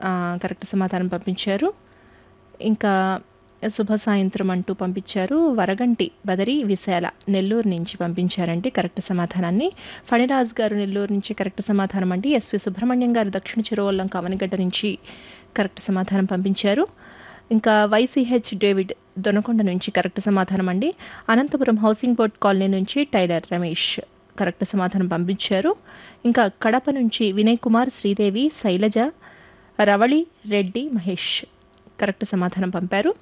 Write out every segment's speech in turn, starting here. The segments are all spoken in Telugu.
ఆ, కరెక్ట్ సమాధానం పంపించారు ఇంకా శుభ సాయంత్రం అంటూ పంపించారు వరగంటి బదరి విశాల నెల్లూరు నుంచి పంపించారండి కరెక్ట్ సమాధానాన్ని ఫణిరాజ్ గారు నెల్లూరు నుంచి కరెక్ట్ సమాధానం అండి ఎస్వి సుబ్రహ్మణ్యం గారు దక్షిణ చిరువల్లం కవనగడ్డ నుంచి కరెక్ట్ సమాధానం పంపించారు ఇంకా వైసీహెచ్ డేవిడ్ దొనకొండ నుంచి కరెక్ట్ సమాధానం అండి అనంతపురం హౌసింగ్ బోర్డ్ కాలనీ నుంచి టైలర్ రమేష్ కరెక్ట్ సమాధానం పంపించారు ఇంకా కడప నుంచి వినయ్ కుమార్ శ్రీదేవి శైలజ రవళి రెడ్డి మహేష్ కరెక్ట్ సమాధానం పంపారు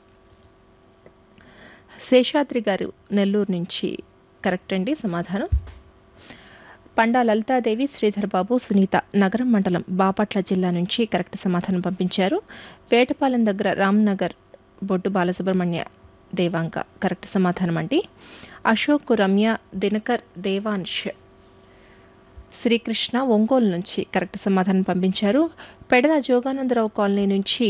శేషాద్రి గారు నెల్లూరు నుంచి కరెక్ట్ అండి సమాధానం పండా లలితాదేవి శ్రీధర్ బాబు సునీత నగరం మండలం బాపట్ల జిల్లా నుంచి కరెక్ట్ సమాధానం పంపించారు వేటపాలెం దగ్గర రామ్నగర్ బొడ్డు బాలసుబ్రహ్మణ్య దేవాంక కరెక్ట్ సమాధానం అండి అశోక్ రమ్య దినకర్ దేవాంశ్ శ్రీకృష్ణ ఒంగోలు నుంచి కరెక్ట్ సమాధానం పంపించారు పెడన జోగానందరావు కాలనీ నుంచి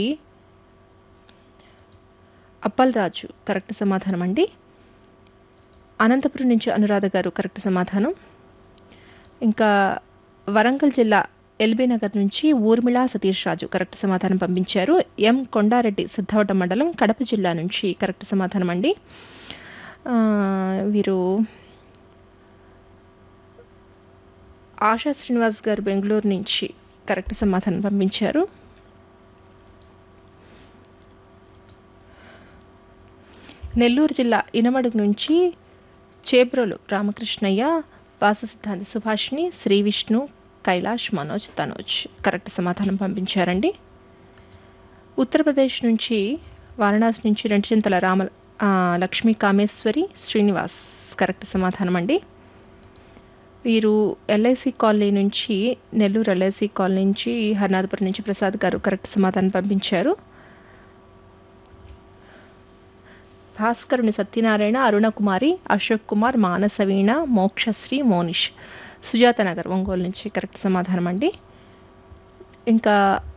అప్పల్రాజు కరెక్ట్ సమాధానం అండి అనంతపురం నుంచి అనురాధ గారు కరెక్ట్ సమాధానం ఇంకా వరంగల్ జిల్లా ఎల్బీ నగర్ నుంచి ఊర్మిళ సతీష్ రాజు కరెక్ట్ సమాధానం పంపించారు ఎం కొండారెడ్డి సిద్ధవట మండలం కడప జిల్లా నుంచి కరెక్ట్ సమాధానం అండి ఆ, వీరు ఆశా శ్రీనివాస్ గారు బెంగళూరు నుంచి కరెక్ట్ సమాధానం పంపించారు నెల్లూరు జిల్లా ఇనమడుగు నుంచి చేబ్రోలు రామకృష్ణయ్య వాసు సిద్ధాంతి సుభాష్ని శ్రీ విష్ణు కైలాష్ మనోజ్ తనోజ్ కరెక్ట్ సమాధానం పంపించారండి ఉత్తరప్రదేశ్ నుంచి వారణాసి నుంచి రెండుచింతల రామ ఆ, లక్ష్మీ కామేశ్వరి శ్రీనివాస్ కరెక్ట్ సమాధానం అండి వీరు ఎల్ఐసి కాలనీ నుంచి నెల్లూరు ఎల్ఐసి కాలనీ నుంచి హర్నాథపురం నుంచి ప్రసాద్ గారు కరెక్ట్ సమాధానం పంపించారు భాస్కరుని సత్యనారాయణ అరుణకుమారి అశోక్ కుమార్ మానసవీణ మోక్షశ్రీ మోనిష్ సుజాత నగర్ ఒంగోలు నుంచి కరెక్ట్ సమాధానం అండి ఇంకా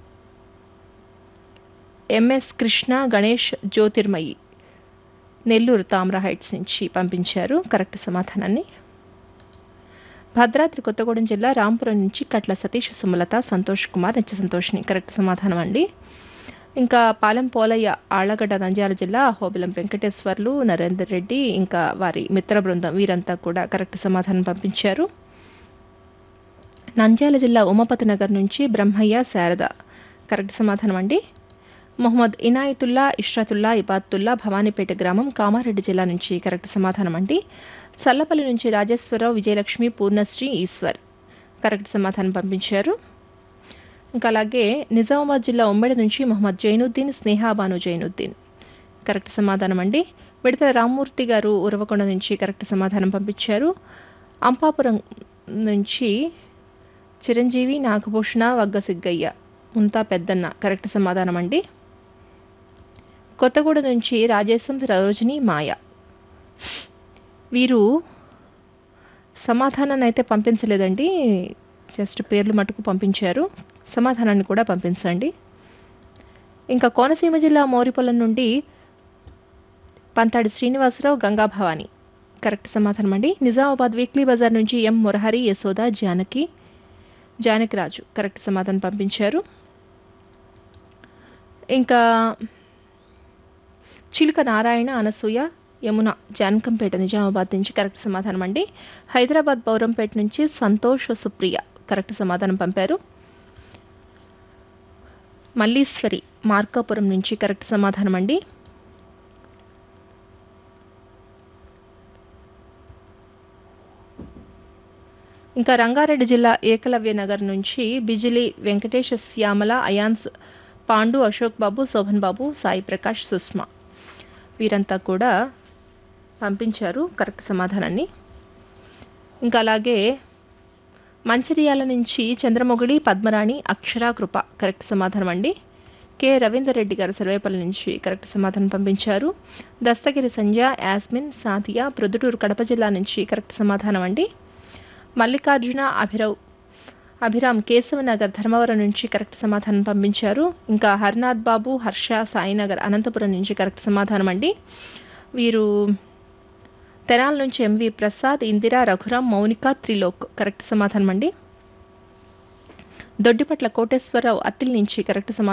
ఎంఎస్ కృష్ణ గణేష్ జ్యోతిర్మయి నెల్లూరు తామ్రా హైట్స్ నుంచి పంపించారు కరెక్ట్ సమాధానాన్ని భద్రాద్రి కొత్తగూడెం జిల్లా రాంపురం నుంచి కట్ల సతీష్ సుమలత సంతోష్ కుమార్ నిత్య సంతోష్ని కరెక్ట్ సమాధానం అండి ఇంకా పాలెం పోలయ్య ఆళ్లగడ్డ నంద్యాల జిల్లా హోబిలం వెంకటేశ్వర్లు నరేందర్ రెడ్డి ఇంకా వారి మిత్ర బృందం వీరంతా కూడా కరెక్ట్ సమాధానం పంపించారు నంద్యాల జిల్లా ఉమాపతి నగర్ నుంచి బ్రహ్మయ్య శారద కరెక్ట్ సమాధానం అండి మొహమ్మద్ ఇనాయతుల్లా ఇష్రతుల్లా ఇబాతుల్లా భవానీపేట గ్రామం కామారెడ్డి జిల్లా నుంచి కరెక్ట్ సమాధానం అండి చల్లపల్లి నుంచి రాజేశ్వరరావు విజయలక్ష్మి పూర్ణశ్రీ ఈశ్వర్ కరెక్ట్ సమాధానం పంపించారు ఇంకా అలాగే నిజామాబాద్ జిల్లా ఉమ్మడి నుంచి మొహమ్మద్ జైనుద్దీన్ స్నేహాబాను జైనుద్దీన్ కరెక్ట్ సమాధానం అండి విడతల రామ్మూర్తి గారు ఉరవకొండ నుంచి కరెక్ట్ సమాధానం పంపించారు అంపాపురం నుంచి చిరంజీవి నాగభూషణ వగ్గసిగ్గయ్య ముంతా పెద్దన్న కరెక్ట్ సమాధానం అండి కొత్తగూడ నుంచి రాజేశం సరోజిని మాయ వీరు సమాధానాన్ని అయితే పంపించలేదండి జస్ట్ పేర్లు మటుకు పంపించారు సమాధానాన్ని కూడా పంపించండి ఇంకా కోనసీమ జిల్లా మౌరిపొలం నుండి పంతాడి శ్రీనివాసరావు గంగా భవాని కరెక్ట్ సమాధానం అండి నిజామాబాద్ వీక్లీ బజార్ నుంచి ఎం మురహరి యశోద జానకి జానకిరాజు కరెక్ట్ సమాధానం పంపించారు ఇంకా చిలుక నారాయణ అనసూయ యమున జానకంపేట నిజామాబాద్ నుంచి కరెక్ట్ సమాధానం అండి హైదరాబాద్ బౌరంపేట నుంచి సంతోష్ సుప్రియ కరెక్ట్ సమాధానం పంపారు మల్లీశ్వరి మార్కాపురం నుంచి కరెక్ట్ సమాధానం అండి ఇంకా రంగారెడ్డి జిల్లా ఏకలవ్య నగర్ నుంచి బిజిలి వెంకటేశ శ్యామల అయాన్స్ పాండు అశోక్ బాబు శోభన్ బాబు సాయి ప్రకాష్ సుష్మా వీరంతా కూడా పంపించారు కరెక్ట్ సమాధానాన్ని ఇంకా అలాగే మంచిర్యాల నుంచి చంద్రమొగిడి పద్మరాణి అక్షరా కృప కరెక్ట్ సమాధానం అండి కె రవీందర్ రెడ్డి గారు సర్వేపల్లి నుంచి కరెక్ట్ సమాధానం పంపించారు దస్తగిరి సంధ్య యాస్మిన్ సాతియా ప్రొద్దుటూరు కడప జిల్లా నుంచి కరెక్ట్ సమాధానం అండి మల్లికార్జున అభిరావ్ అభిరామ్ కేశవనగర్ ధర్మవరం నుంచి కరెక్ట్ సమాధానం పంపించారు ఇంకా హర్నాథ్ బాబు హర్ష సాయినగర్ అనంతపురం నుంచి కరెక్ట్ సమాధానం అండి వీరు తెనాల నుంచి ఎంవి ప్రసాద్ ఇందిరా రఘురాం మౌనిక త్రిలోక్ కరెక్ట్ సమాధానం అండి దొడ్డిపట్ల కోటేశ్వరరావు అత్తిల్ నుంచి కరెక్ట్ సమాధానం